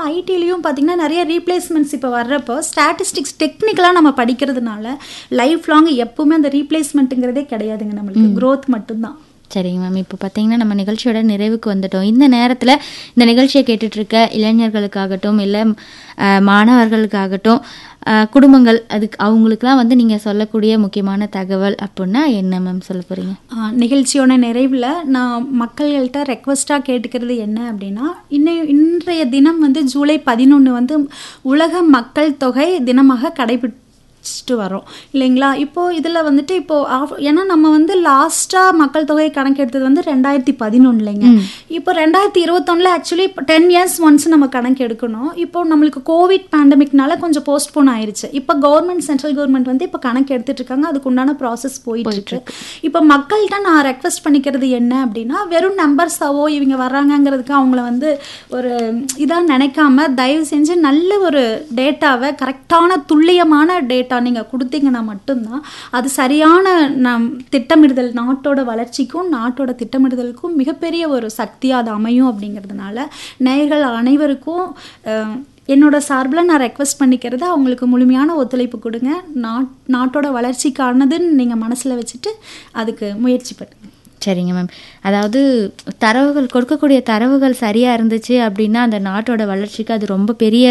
ஐடிலையும் பார்த்தீங்கன்னா நிறைய ரீப்ளேஸ்மெண்ட்ஸ் இப்போ வர்றப்போ ஸ்டாட்டிஸ்டிக்ஸ் டெக்னிக்கலாக நம்ம படிக்கிறதுனால லைஃப் லாங் எப்பவுமே அந்த ரீப்ளேஸ்மெண்ட்டுங்கிறதே கிடையாதுங்க நம்மளுக்கு growth மட்டும்தான் சரிங்க மேம் இப்போ பார்த்தீங்கன்னா நம்ம நிகழ்ச்சியோட நிறைவுக்கு வந்துட்டோம் இந்த நேரத்தில் இந்த நிகழ்ச்சியை கேட்டுட்டு இருக்க இளைஞர்களுக்காகட்டும் இல்லை மாணவர்களுக்காகட்டும் அஹ், குடும்பங்கள் அதுக்கு அவங்களுக்குலாம் வந்து நீங்கள் சொல்லக்கூடிய முக்கியமான தகவல் அப்படின்னா என்ன மேம் சொல்ல போகிறீங்க ஆ, நிகழ்ச்சியோட நிறைவில் நான் மக்கள்கள்கிட்ட ரெக்வஸ்ட்டாக கேட்டுக்கிறது என்ன அப்படின்னா இன்னை இன்றைய தினம் வந்து ஜூலை பதினொன்று வந்து உலக மக்கள் தொகை தினமாக கடைபிடிச்சிட்டு வரோம் இல்லைங்களா இப்போது இதில் வந்துட்டு இப்போது ஆஃப்- ஏன்னா நம்ம வந்து லாஸ்ட்டாக மக்கள் தொகை கணக்கெடுத்தது வந்து ரெண்டாயிரத்தி பதினொன்றுலைங்க இப்போ ரெண்டாயிரத்தி இருபத்தொன்னில் ஆக்சுவலி இப்போ டென் இயர்ஸ் ஒன்ஸ் நம்ம கணக்கு எடுக்கணும் இப்போ நம்மளுக்கு கோவிட் பேண்டமிக்னால கொஞ்சம் போஸ்ட்போன் ஆயிருச்சு இப்போ கவர்மெண்ட் சென்ட்ரல் கவர்மெண்ட் வந்து இப்போ கணக்கு எடுத்துட்டு இருக்காங்க அதுக்கு உண்டான ப்ராசஸ் போயிட்டு இருக்கு இப்போ மக்கள்கிட்ட நான் ரெக்வஸ்ட் பண்ணிக்கிறது என்ன அப்படின்னா வெறும் நம்பர்ஸாவோ இவங்க வர்றாங்கங்கிறதுக்கு அவங்கள வந்து ஒரு இதாக நினைக்காம தயவு செஞ்சு நல்ல ஒரு டேட்டாவை கரெக்டான துல்லியமான டேட்டா நீங்கள் கொடுத்தீங்கன்னா மட்டும்தான் அது சரியான நம் திட்டமிடுதல் நாட்டோட வளர்ச்சிக்கும் நாட்டோட திட்டமிடுதலுக்கும் மிகப்பெரிய ஒரு சக்தியாக அது அமையும் அப்படிங்கிறதுனால நேயர்கள் அனைவருக்கும் அஹ், என்னோட சார்பில் நான் ரெக்வஸ்ட் பண்ணிக்கிறது அவங்களுக்கு முழுமையான ஒத்துழைப்பு கொடுங்க நாட் நாட்டோட வளர்ச்சிக்கானதுன்னு நீங்கள் மனசில் வச்சுட்டு அதுக்கு முயற்சி பண்ணுங்க சரிங்க மேம் அதாவது தரவுகள் கொடுக்கக்கூடிய தரவுகள் சரியாக இருந்துச்சு அப்படின்னா அந்த நாட்டோட வளர்ச்சிக்கு அது ரொம்ப பெரிய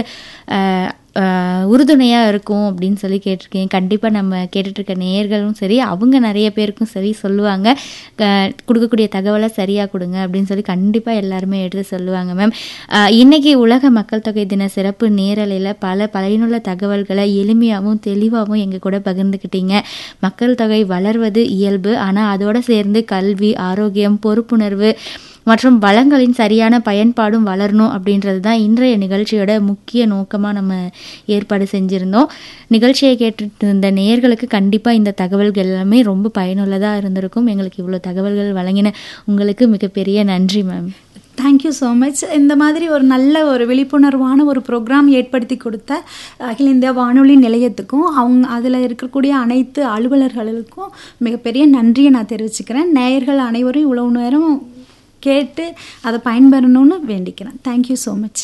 உறுதுணையாக இருக்கும் அப்படின்னு சொல்லி கேட்டிருக்கேன் கண்டிப்பாக நம்ம கேட்டுட்ருக்க நேயர்களும் சரி அவங்க நிறைய பேருக்கும் சரி சொல்லுவாங்க க- கொடுக்கக்கூடிய தகவலை சரியாக கொடுங்க அப்படின்னு சொல்லி கண்டிப்பாக எல்லாருமே எடுத்து சொல்லுவாங்க மேம் இன்னைக்கு உலக மக்கள் தொகை தின சிறப்பு நேரலையில் பல பயனுள்ள தகவல்களை எளிமையாகவும் தெளிவாகவும் எங்கள் கூட பகிர்ந்துக்கிட்டீங்க மக்கள் தொகை வளர்வது இயல்பு ஆனால் அதோட சேர்ந்து கல்வி ஆரோக்கியம் பொறுப்புணர்வு மற்றும் வளங்களின் சரியான பயன்பாடும் வளரணும் அப்படின்றது தான் இன்றைய நிகழ்ச்சியோட முக்கிய நோக்கமாக நம்ம ஏற்பாடு செஞ்சுருந்தோம் நிகழ்ச்சியை கேட்டுட்டு இருந்த நேயர்களுக்கு கண்டிப்பாக இந்த தகவல்கள் எல்லாமே ரொம்ப பயனுள்ளதாக இருந்திருக்கும் எங்களுக்கு இவ்வளோ தகவல்கள் வழங்கின உங்களுக்கு மிகப்பெரிய நன்றி மேம் தேங்க்யூ ஸோ மச் இந்த மாதிரி ஒரு நல்ல ஒரு விழிப்புணர்வான ஒரு ப்ரோக்ராம் ஏற்படுத்தி கொடுத்த அகில இந்திய வானொலி நிலையத்துக்கும் அவங்க அதில் இருக்கக்கூடிய அனைத்து அலுவலர்களுக்கும் மிகப்பெரிய நன்றியை நான் தெரிவிச்சுக்கிறேன் நேயர்கள் அனைவரும் இவ்வளவு நேரம் கேட்டு அதை பயன்பெறணும்னு வேண்டிக்கிறேன் தேங்க்யூ ஸோ மச்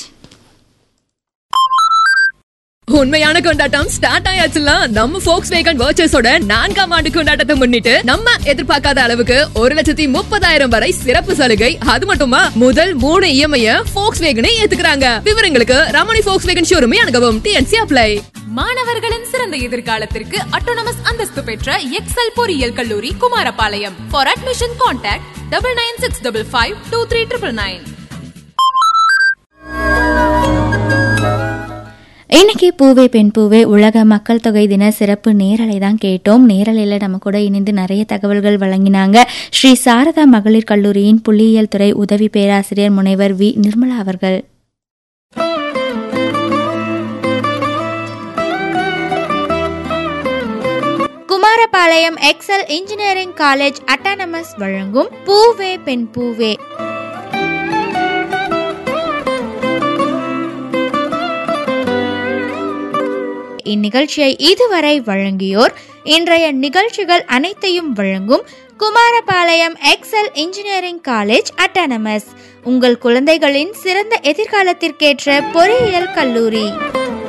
உண்மையான கொண்டாட்டம் ஸ்டார்ட் ஆயாச்சுல நம்ம ஃபோக்ஸ் வேகன் வர்ச்சஸோட நான்காம் ஆண்டு கொண்டாட்டத்தை முன்னிட்டு நம்ம எதிர்பார்க்காத அளவுக்கு ஒரு லட்சத்தி முப்பதாயிரம் வரை சிறப்பு சலுகை அது மட்டுமா முதல் மூணு இஎம்ஐ ஃபோக்ஸ் வேகனை ஏத்துக்கிறாங்க விவரங்களுக்கு ரமணி ஃபோக்ஸ் வேகன் ஷோரூமே அணுகவும் டிஎன்சி அப்ளை மாணவர்களின் சிறந்த எதிர்காலத்திற்கு அட்டோனமஸ் அந்தஸ்து பெற்ற எக்ஸல் பொறியியல் கல்லூரி Kumarapalayam for admission contact double nine six double five two three triple nine இன்னைக்கு பூவே பெண் பூவே உலக மக்கள் தொகை தின சிறப்பு நேரலை தான் கேட்டோம் நேரலையில் நம்ம கூட இணைந்து நிறைய தகவல்கள் வழங்கினாங்க ஸ்ரீ சாரதா மகளிர் கல்லூரியின் புள்ளியியல் துறை உதவி பேராசிரியர் முனைவர் வி நிர்மலா அவர்கள் Kumarapalayam Excel engineering college autonomous வழங்கும் பூவே பெண் பூவே இந்நிகழ்ச்சியை இதுவரை வழங்கியோர் இன்றைய நிகழ்ச்சிகள் அனைத்தையும் வழங்கும் Kumarapalayam Excel engineering college autonomous உங்கள் குழந்தைகளின் சிறந்த எதிர்காலத்திற்கேற்ற பொறியியல் கல்லூரி